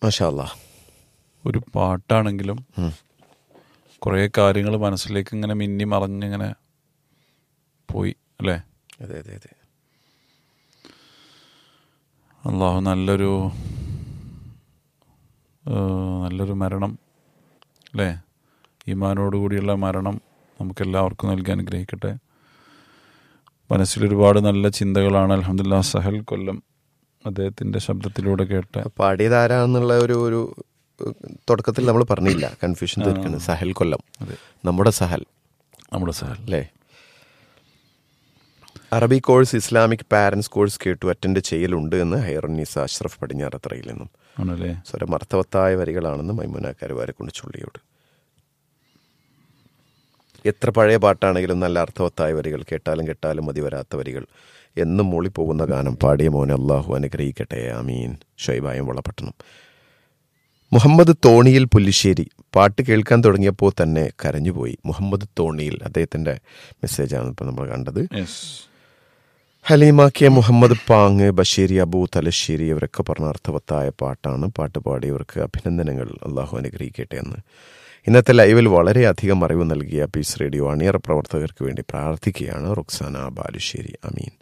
മാഷാ അല്ലാ ഒരു പാട്ടാണെങ്കിലും കുറേ കാര്യങ്ങൾ മനസ്സിലേക്ക് ഇങ്ങനെ മിന്നി മറഞ്ഞിങ്ങനെ പോയി അല്ലേ അതെ അതെ അതെ അള്ളാഹു നല്ലൊരു ആ, നല്ലൊരു മരണം അല്ലേ ഈമാനോടുകൂടിയുള്ള മരണം നമുക്കെല്ലാവർക്കും നൽകി അനുഗ്രഹിക്കട്ടെ മനസ്സിലൊരുപാട് നല്ല ചിന്തകളാണ് അലഹമില്ല സഹൽ കൊല്ലം അദ്ദേഹത്തിൻ്റെ ശബ്ദത്തിലൂടെ കേട്ട പാടിയത് ആരാന്നുള്ള ഒരു ഒരു ഏഹ്, തുടക്കത്തിൽ നമ്മൾ പറഞ്ഞില്ല കൺഫ്യൂഷൻ തീർക്കുന്നത് സഹൽ കൊല്ലം അതെ നമ്മുടെ സഹൽ നമ്മുടെ സഹൽ അല്ലേ അറബി കോഴ്സ് ഇസ്ലാമിക് പാരൻസ് കോഴ്സ് കേട്ടു അറ്റൻഡ് ചെയ്യലുണ്ട് എന്ന് ഹൈറന്നീസ അഷ്റഫ് പടിഞ്ഞാറത്തറയിൽ നിന്നും ആണല്ലേ സ്വരമർത്ഥവത്തായ വരികളാണെന്ന് മൈമുന കരുവാരെ കൊണ്ട് ചുള്ളിയോട് എത്ര പഴയ പാട്ടാണെങ്കിലും നല്ല അർത്ഥവത്തായ വരികൾ കേട്ടാലും കേട്ടാലും മതി വരാത്ത വരികൾ എന്നും മൂളിപ്പോകുന്ന ഗാനം പാടിയ മോനെ അള്ളാഹു അനുഗ്രഹിക്കട്ടെ ആമീൻ ഷൈബായം വളപട്ടണം മുഹമ്മദ് തോണിയിൽ പുല്ലിശ്ശേരി പാട്ട് കേൾക്കാൻ തുടങ്ങിയപ്പോൾ തന്നെ കരഞ്ഞുപോയി മുഹമ്മദ് തോണിയിൽ അദ്ദേഹത്തിൻ്റെ മെസ്സേജാണ് ഇപ്പോൾ നമ്മൾ കണ്ടത് യെസ് ഹലീമ കെ മുഹമ്മദ് പാങ് ബഷീരി അബു തലശ്ശേരി ഇവരൊക്കെ പറഞ്ഞ അർത്ഥവത്തായ പാട്ടാണ് പാട്ട് പാടിയവർക്ക് അഭിനന്ദനങ്ങൾ അള്ളാഹു അനുഗ്രഹിക്കട്ടെ എന്ന് ഇന്നത്തെ ലൈവിൽ വളരെയധികം അറിവ് നൽകിയ പീസ് റേഡിയോ അണിയറ പ്രവർത്തകർക്ക് വേണ്ടി പ്രാർത്ഥിക്കുകയാണ് റുക്സാന ബാലുശ്ശേരി അമീൻ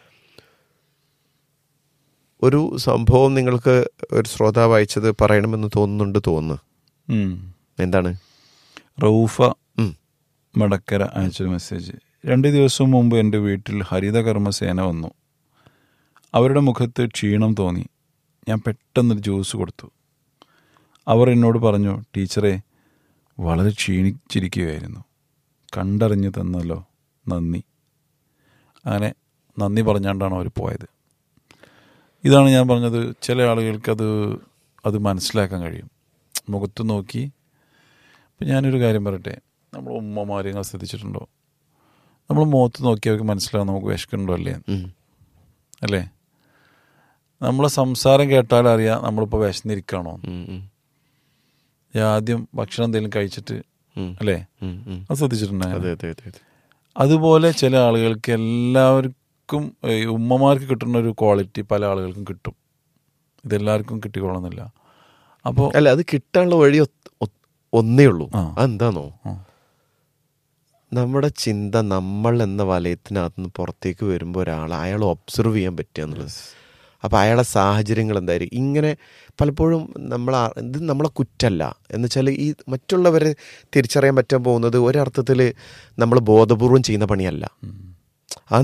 ഒരു സംഭവം നിങ്ങൾക്ക് ഒരു ശ്രോതാവ് അയച്ചത് പറയണമെന്ന് തോന്നുന്നുണ്ട് തോന്നുന്നു ഉം. എന്താണ് റൌഫ ഉം. മടക്കര അയച്ചൊരു മെസ്സേജ് രണ്ട് ദിവസം മുമ്പ് എൻ്റെ വീട്ടിൽ ഹരിതകർമ്മസേന വന്നു അവരുടെ മുഖത്ത് ക്ഷീണം തോന്നി ഞാൻ പെട്ടെന്നൊരു ജ്യൂസ് കൊടുത്തു അവർ എന്നോട് പറഞ്ഞു ടീച്ചറെ വളരെ ക്ഷീണിച്ചിരിക്കുകയായിരുന്നു കണ്ടറിഞ്ഞു തന്നല്ലോ നന്ദി അങ്ങനെ നന്ദി പറഞ്ഞാണ്ടാണ് അവർ പോയത് ഇതാണ് ഞാൻ പറഞ്ഞത് ചില ആളുകൾക്ക് അത് അത് മനസ്സിലാക്കാൻ കഴിയും മുഖത്ത് നോക്കി ഇപ്പം ഞാനൊരു കാര്യം പറയട്ടെ നമ്മൾ ഉമ്മമാർ നിങ്ങൾ ശ്രദ്ധിച്ചിട്ടുണ്ടോ നമ്മൾ മുഖത്ത് നോക്കി അവർക്ക് മനസ്സിലാവും നമുക്ക് വിശക്കുന്നുണ്ടോ അല്ലേ എന്ന്. ഉം. അല്ലേ നമ്മളെ സംസാരം കേട്ടാൽ അറിയാം നമ്മളിപ്പോൾ വിശന്നിരിക്കുകയാണോ ഉം, ഉം, ഞാൻ ആദ്യം ഭക്ഷണം എന്തെങ്കിലും കഴിച്ചിട്ട് ഉം, അല്ലേ ഉം, ഉം. അത് ശ്രദ്ധിച്ചിട്ടുണ്ടോ അതെ അതെ അതെ അതെ അതുപോലെ ചില ആളുകൾക്ക് എല്ലാവർക്കും ഈ ഉമ്മമാർക്ക് കിട്ടുന്ന ഒരു ക്വാളിറ്റി പല ആളുകൾക്കും കിട്ടും ഇതെല്ലാവർക്കും കിട്ടിക്കൊള്ളുന്നില്ല അപ്പോൾ അല്ല അത് കിട്ടാനുള്ള വഴി ഒ- ഒ- ഒന്നേ ഉള്ളൂ ആ. അതെന്താണോ ആ. നമ്മുടെ ചിന്ത നമ്മൾ എന്ന വലയത്തിനകത്ത് നിന്ന് പുറത്തേക്ക് വരുമ്പോൾ ഒരാൾ അയാൾ ഒബ്സർവ് ചെയ്യാൻ പറ്റുക എന്നുള്ളത് അപ്പോൾ അയാളെ സാഹചര്യങ്ങൾ എന്തായിരിക്കും ഇങ്ങനെ പലപ്പോഴും നമ്മൾ ആ- ഇത് നമ്മളെ കുറ്റല്ല എന്ന് വെച്ചാൽ ഈ മറ്റുള്ളവരെ തിരിച്ചറിയാൻ പറ്റാൻ പോകുന്നത് ഒരർത്ഥത്തിൽ നമ്മൾ ബോധപൂർവം ചെയ്യുന്ന പണിയല്ല അത്